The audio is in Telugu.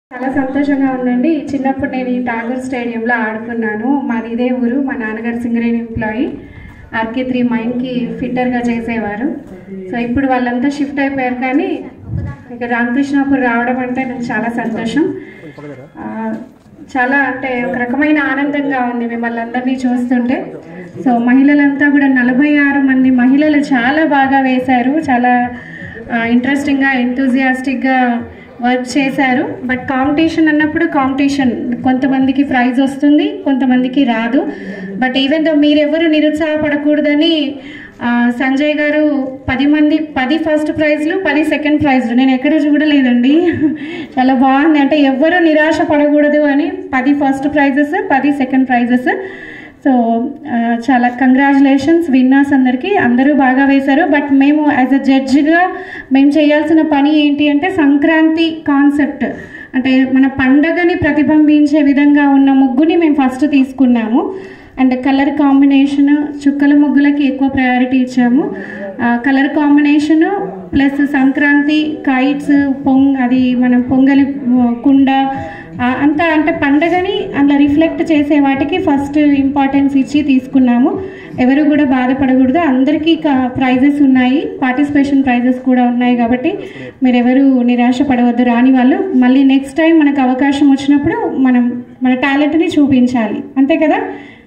చాలా సంతోషంగా ఉందండి చిన్నప్పుడు నేను ఈ టాగూర్ స్టేడియంలో ఆడుకున్నాను మాది ఇదే ఊరు మా నాన్నగారు సింగరేణి ఎంప్లాయీ ఆర్కే త్రీ మైన్కి ఫిట్టర్గా చేసేవారు సో ఇప్పుడు వాళ్ళంతా షిఫ్ట్ అయిపోయారు కానీ ఇక రామకృష్ణాపూర్ రావడం అంటే నాకు చాలా సంతోషం ఆ, చాలా అంటే ఒక రకమైన ఆనందంగా ఉంది మిమ్మల్ని అందరినీ చూస్తుంటే సో మహిళలంతా కూడా నలభై ఆరు మంది మహిళలు చాలా బాగా వేశారు చాలా ఇంట్రెస్టింగ్గా ఎంతూజియాస్టిక్గా వర్క్ చేశారు బట్ కాంపిటీషన్ అన్నప్పుడు కాంపిటీషన్ కొంతమందికి ప్రైజ్ వస్తుంది కొంతమందికి రాదు బట్ ఈవెన్ దో మీరెవరు నిరుత్సాహపడకూడదని ఆ, సంజయ్ గారు పది మంది పది ఫస్ట్ ప్రైజ్లు పది సెకండ్ ప్రైజ్లు నేను ఎక్కడ చూడలేదండి చాలా బాగుంది అంటే ఎవ్వరూ నిరాశ పడకూడదు అని పది ఫస్ట్ ప్రైజెస్ పది సెకండ్ ప్రైజెస్ సో ఆ, చాలా కంగ్రాచులేషన్స్ విన్నర్స్ అందరికీ అందరూ బాగా వేశారు బట్ మేము యాజ్ అ జడ్జిగా మేము చేయాల్సిన పని ఏంటి అంటే సంక్రాంతి కాన్సెప్ట్ అంటే మన పండగని ప్రతిబింబించే విధంగా ఉన్న ముగ్గుని మేము ఫస్ట్ తీసుకున్నాము అండ్ కలర్ కాంబినేషన్ చుక్కల ముగ్గులకి ఎక్కువ ప్రయారిటీ ఇచ్చాము colour combination plus Sankranti kites పొంగ్ అది మనం పొంగలి ఆ, కుండ ఆ, అంతా అంటే పండగని అలా రిఫ్లెక్ట్ చేసే వాటికి ఫస్ట్ ఇంపార్టెన్స్ ఇచ్చి తీసుకున్నాము ఎవరు కూడా బాధపడకూడదు అందరికీ ప్రైజెస్ ఉన్నాయి పార్టిసిపేషన్ ప్రైజెస్ కూడా ఉన్నాయి కాబట్టి మీరు ఎవరు నిరాశ పడవద్దు రాని వాళ్ళు మళ్ళీ నెక్స్ట్ టైం మనకు అవకాశం వచ్చినప్పుడు మనం మన టాలెంట్ని చూపించాలి అంతే కదా